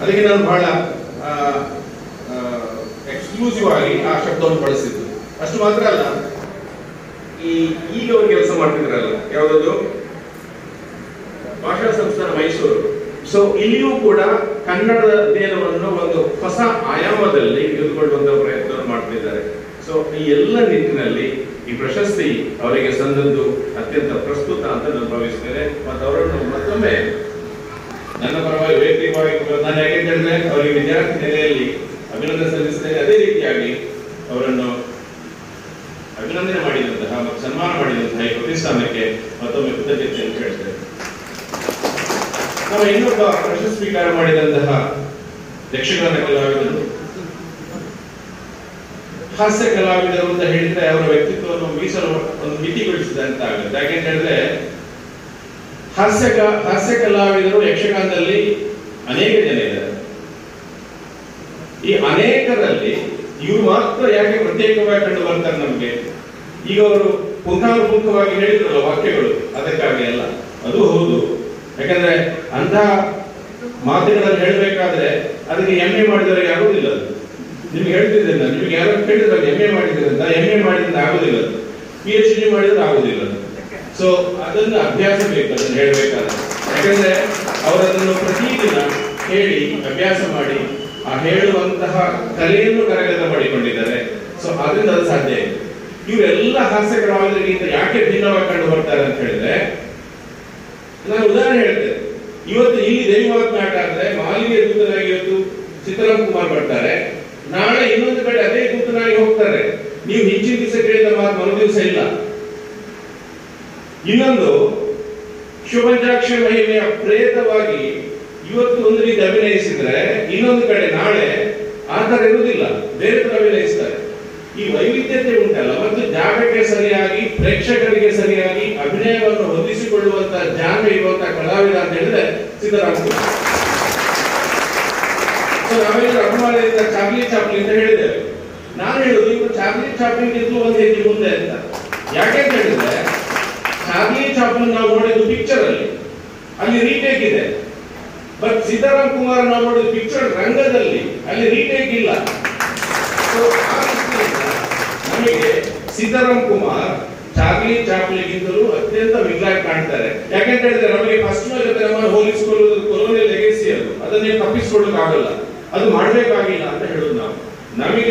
ಅದಕ್ಕೆ ನಾನು ಬಹಳ ಎಕ್ಸ್ಕ್ಲೂಸಿವ್ ಆಗಿ ಆ ಶಬ್ದವನ್ನು ಬಳಸಿದ್ದು ಅಷ್ಟು ಮಾತ್ರ ಅಲ್ಲ ಈ ಈಗ ಅವರು ಕೆಲಸ ಮಾಡ್ತಿದ್ರಲ್ಲ ಯಾವುದದು ಭಾಷಾ ಸಂಸ್ಥಾನ ಮೈಸೂರು ಸೊ ಇಲ್ಲಿಯೂ ಕೂಡ ಕನ್ನಡದ ಅಧ್ಯಯನವನ್ನು ಒಂದು ಹೊಸ ಆಯಾಮದಲ್ಲಿ ತೆಗೆದುಕೊಳ್ಳುವಂತ ಪ್ರಯತ್ನವನ್ನು ಮಾಡ್ತಿದ್ದಾರೆ ಸೊ ಈ ಎಲ್ಲ ನಿಟ್ಟಿನಲ್ಲಿ ಈ ಪ್ರಶಸ್ತಿ ಅವರಿಗೆ ಸಂದದ್ದು ಅತ್ಯಂತ ಪ್ರಸ್ತುತ ಅಂತ ನಾನು ಭಾವಿಸ್ತೇನೆ ಮತ್ತು ಅವರನ್ನು ಮತ್ತೊಮ್ಮೆ ನನ್ನ ಪರವಾಗಿ ವೈಯಕ್ತಿಕವಾಗಿ ನಾನು ಯಾಕೆ ಹೇಳಿದ್ರೆ ಅವರಿಗೆ ವಿದ್ಯಾರ್ಥಿ ನೆಲೆಯಲ್ಲಿ ಅಭಿನಂದನೆ ಸಲ್ಲಿಸ್ತೇನೆ ಅದೇ ರೀತಿಯಾಗಿ ಅವರನ್ನು ಅಭಿನಂದನೆ ಮಾಡಿದಂತಹ ಮತ್ತು ಸನ್ಮಾನ ಮಾಡಿದಂತಹ ಈ ಪ್ರತಿಷ್ಠಾನಕ್ಕೆ ಮತ್ತೊಮ್ಮೆ ಕೃತಜ್ಞತೆಯನ್ನು ಹೇಳ್ತೇನೆ ನಮ್ಮ ಇನ್ನೊಬ್ಬ ಪ್ರಶಸ್ತಿ ಸ್ವೀಕಾರ ಮಾಡಿದಂತಹ ಯಕ್ಷಗಾನ ಕಲಾವಿದರು ಹಾಸ್ಯ ಕಲಾವಿದರು ಅಂತ ಹೇಳಿದ್ರೆ ಅವರ ವ್ಯಕ್ತಿತ್ವವನ್ನು ಮೀಸಲು ಒಂದು ಮಿತಿಗೊಳಿಸಿದಂತ ಆಗುತ್ತೆ ಯಾಕೆಂತ ಹೇಳಿದ್ರೆ ಹಾಸ್ಯ ಕ- ಹಾಸ್ಯ ಕಲಾವಿದರು ಯಕ್ಷಗಾನದಲ್ಲಿ ಅನೇಕ ಜನ ಇದ್ದಾರೆ ಈ ಅನೇಕರಲ್ಲಿ ಇವರು ಮಾತ್ರ ಯಾಕೆ ಪ್ರತ್ಯೇಕವಾಗಿ ಕಂಡು ಬರ್ತಾರೆ ನಮಗೆ ಈಗ ಅವರು ಪುಂಖಾನುಪುಂಖವಾಗಿ ಹೇಳಿದ್ರಲ್ಲ ವಾಕ್ಯಗಳು ಅದಕ್ಕಾಗಿ ಅಲ್ಲ ಅದು ಹೌದು ಯಾಕಂದ್ರೆ ಅಂತಹ ಮಾತುಗಳನ್ನು ಹೇಳಬೇಕಾದ್ರೆ ಅದಕ್ಕೆ ಎಂ ಎ ಮಾಡಿದವರಿಗೆ ಆಗುದಿಲ್ಲ ಅದು ನಿಮ್ಗೆ ಹೇಳ್ತಿದ್ದೇನೆ ನಾನು ನಿಮ್ಗೆ ಯಾರೋ ಕೇಳಿದ್ರೆ ಎಂ ಎ ಮಾಡಿದ್ರೆ ಅಂತ ಎಂ ಎ ಮಾಡಿದ್ರೆ ಆಗುದಿಲ್ಲ ಅದು ಪಿ ಎಚ್ ಡಿ ಮಾಡಿದ್ರೆ ಆಗುದಿಲ್ಲ ಅದು ಸೊ ಅದನ್ನು ಅಭ್ಯಾಸ ಬೇಕು ಅದನ್ನು ಹೇಳಬೇಕಾದ್ರೆ ಯಾಕಂದ್ರೆ ಅವರದನ್ನು ಪ್ರತಿದಿನ ಹೇಳಿ ಅಭ್ಯಾಸ ಮಾಡಿ ಆ ಹೇಳುವಂತಹ ಕಲೆಯನ್ನು ಕರಗತ ಮಾಡಿಕೊಂಡಿದ್ದಾರೆ ಸೊ ಅದರಿಂದ ಅದು ಸಾಧ್ಯ ಇದೆ ಇವರೆಲ್ಲ ಹಾಸ್ಯ ಕಲಾವಿದರಿಗಿಂತ ಯಾಕೆ ಭಿನ್ನವಾಗಿ ಕಂಡು ಬರ್ತಾರೆ ಅಂತ ಹೇಳಿದ್ರೆ ನಾನು ಉದಾಹರಣೆ ಹೇಳ್ತೇನೆ ಇವತ್ತು ಇಲ್ಲಿ ದೈವಮಾತ್ ನಾಟ ಅಂದ್ರೆ ಮಾಲಿನ್ಯ ದೂತನಾಗಿ ಇವತ್ತು ಚಿತ್ರರಾಮ್ ಕುಮಾರ್ ಬರ್ತಾರೆ ನಾಳೆ ಇನ್ನೊಂದು ಕಡೆ ಅದೇ ದೂತನಾಗಿ ಹೋಗ್ತಾರೆ ನೀವು ಹಿಂಚಿನ ದಿವಸ ಕೇಳಿದ ಮಾತು ಮರು ದಿವಸ ಇಲ್ಲ ಇನ್ನೊಂದು ಶುಭಂಜಾಕ್ಷ ಮಹಿಮೆಯ ಪ್ರೇತವಾಗಿ ಇವತ್ತು ಒಂದು ರೀತಿ ಅಭಿನಯಿಸಿದ್ರೆ ಇನ್ನೊಂದು ಕಡೆ ನಾಳೆ ಆ ತರ ಇರುವುದಿಲ್ಲ ಬೇರೆ ತರ ಅಭಿನಯಿಸ್ತಾರೆ ಈ ವೈವಿಧ್ಯತೆ ಉಂಟಲ್ಲ ಮತ್ತು ಜಾಗಕ್ಕೆ ಸರಿಯಾಗಿ ಪ್ರೇಕ್ಷಕರಿಗೆ ಸರಿಯಾಗಿ ಅಭಿನಯವನ್ನು ಹೊಂದಿಸಿಕೊಳ್ಳುವಂತ ಜಾಗ ಇರುವಂತ ಕಲಾವಿದ ಅಂತ ಹೇಳಿದ್ರೆ ಸಿದ್ದರಾಮ ಸೊ ನಾವೇನು ಅಭಿಮಾನದಿಂದ ಚಾರ್ಲಿ ಚಾಪ್ಲಿ ಅಂತ ಹೇಳಿದ್ದೇವೆ ನಾನು ಹೇಳುದು ಇವರು ಚಾರ್ಲಿ ಚಾಪ್ಲಿನ್ಗಿಂತಲೂ ಒಂದು ಹೆಜ್ಜೆ ಮುಂದೆ ಅಂತ ಯಾಕೆ ಅಂತ ಹೇಳಿದ್ರೆ ಚಾರ್ಲಿ ಚಾಪ್ಲಿನ್ ನಾವು ನೋಡಿದ್ದು ಪಿಕ್ಚರ್ ಅಲ್ಲಿ ಅಲ್ಲಿ ರೀಟೇಕ್ ಇದೆ ಬಟ್ ಸಿದ್ದರಾಮ್ ಕುಮಾರ್ ನಾವು ನೋಡಿದ ಪಿಕ್ಚರ್ ರಂಗದಲ್ಲಿ ಅಲ್ಲಿ ರೀಟೇಕ್ ಇಲ್ಲ So, ಆ ದೃಷ್ಟಿಯಿಂದ ನಮಗೆ ಸಿದ್ದರಾಮ್ ಕುಮಾರ್ ಚಾರ್ಲಿ ಚಾಪ್ಲಿಗಿಂತಲೂ ಅತ್ಯಂತ ಮಿಗಿಲಾಗಿ ಕಾಣ್ತಾರೆ ಯಾಕಂತ ಹೇಳಿದ್ರೆ ನಮಗೆ ಪಶ್ಚಿಮ ಜೊತೆ ನಮ್ಮನ್ನು ಹೋಲಿಸಿಕೊಳ್ಳುವುದು ಕೊಲೋನಿಯಲ್ ಲೆಗೆಸಿ ಅದು ಅದನ್ನೇ ತಪ್ಪಿಸಿಕೊಳ್ಳೋಕ್ಕಾಗಲ್ಲ ಅದು ಮಾಡಬೇಕಾಗಿಲ್ಲ ಅಂತ ಹೇಳುದು ನಾವು ನಮಗೆ